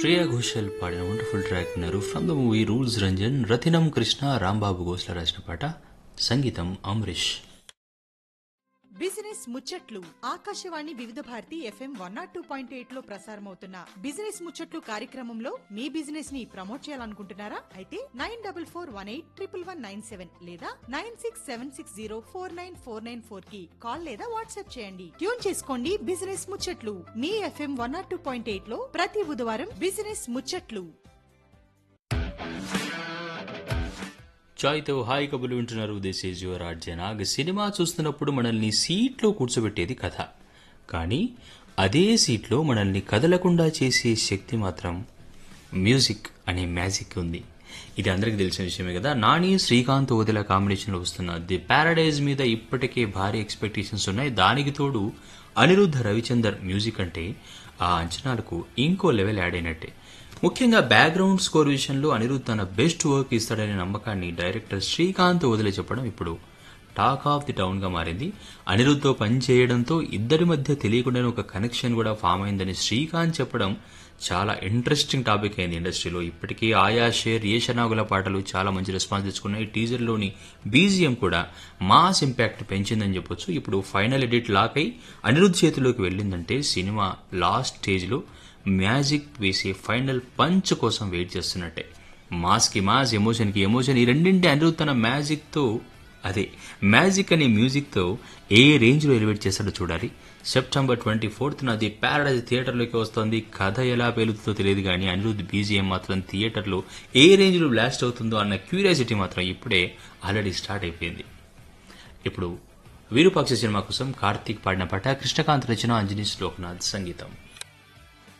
శ్రేయా ఘోషల్ పాడిన wonderful track విన్నారు from the movie rules Ranjan Rathinam Krishna Rambabu Gosala రాసిన పాట సంగీతం అమరీష్ బిజినెస్ ముచ్చట్లు Akashvani Vividh Bharati FM one naught two point eight లో ప్రసారమవుతున్న బిజినెస్ ముచ్చట్లు కార్యక్రమంలో మీ బిజినెస్ ని ప్రమోట్ చేయాలనుకుంటున్నారా అయితే nine double four one eight triple one nine seven లేదా nine six seven six zero four nine four nine four కి కాల్ లేదా వాట్సాప్ చేయండి ట్యూన్ చేసుకోండి బిజినెస్ ముచ్చట్లు మీ FM one naught two point eight లో ప్రతి బుధవారం బిజినెస్ ముచ్చట్లు చాయ్తో హాయ్ కబులు వింటున్నారు దిస్ ఈజ్ యువర్ ఆర్ట్ జనాగ్ సినిమా చూస్తున్నప్పుడు మనల్ని సీట్లో కూర్చోబెట్టేది కథ కానీ అదే సీట్లో మనల్ని కదలకుండా చేసే శక్తి మాత్రం మ్యూజిక్ అనే మ్యాజిక్ ఉంది ఇది అందరికీ తెలిసిన విషయమే కదా నాని శ్రీకాంత్ వదిల కాంబినేషన్లో వస్తున్న ది పారడైజ్ మీద ఇప్పటికే భారీ ఎక్స్పెక్టేషన్స్ ఉన్నాయి దానికి తోడు అనిరుద్ధ రవిచందర్ మ్యూజిక్ అంటే ఆ అంచనాలకు ఇంకో లెవెల్ యాడ్ అయినట్టే ముఖ్యంగా బ్యాక్గ్రౌండ్ స్కోర్ విషయంలో అనిరుద్ధ్ తన బెస్ట్ వర్క్ ఇస్తాడనే నమ్మకాన్ని డైరెక్టర్ శ్రీకాంత్ వదిలే చెప్పడం ఇప్పుడు టాక్ ఆఫ్ ది టౌన్ గా మారింది అనిరుద్ధ్తో పనిచేయడంతో ఇద్దరి మధ్య తెలియకుండానే ఒక కనెక్షన్ కూడా ఫామ్ అయిందని శ్రీకాంత్ చెప్పడం చాలా ఇంట్రెస్టింగ్ టాపిక్ అయింది ఇండస్ట్రీలో ఇప్పటికీ ఆయా షేర్ ఏ షనాగుల పాటలు చాలా మంచి రెస్పాన్స్ తెచ్చుకున్నాయి టీజర్లోని బీజిఎం కూడా మాస్ ఇంపాక్ట్ పెంచిందని చెప్పొచ్చు ఇప్పుడు ఫైనల్ ఎడిట్ లాక్ అయి అనిరుద్ధ్ చేతిలోకి వెళ్ళిందంటే సినిమా లాస్ట్ స్టేజ్లో మ్యాజిక్ వేసే ఫైనల్ పంచ్ కోసం వెయిట్ చేస్తున్నట్టే మాస్కి మాస్ ఎమోషన్కి ఎమోషన్ ఈ రెండింటి అనిరుద్ధ్ తన మ్యాజిక్తో అదే మ్యాజిక్ అనే మ్యూజిక్తో ఏ రేంజ్లో ఎలివేట్ చేస్తాడో చూడాలి సెప్టెంబర్ ట్వంటీ ఫోర్త్ అది ప్యారడైజ్ థియేటర్లోకి వస్తుంది కథ ఎలా పేలుతుందో తెలియదు కానీ అనిరుద్ధ్ బీజిఎం మాత్రం థియేటర్లో ఏ రేంజ్లో బ్లాస్ట్ అవుతుందో అన్న క్యూరియాసిటీ మాత్రం ఇప్పుడే ఆల్రెడీ స్టార్ట్ అయిపోయింది ఇప్పుడు వీరుపాక్ష సినిమా కోసం కార్తీక్ పాడిన పాట కృష్ణకాంత్ రచన అంజనీ శ్లోకనాథ్ సంగీతం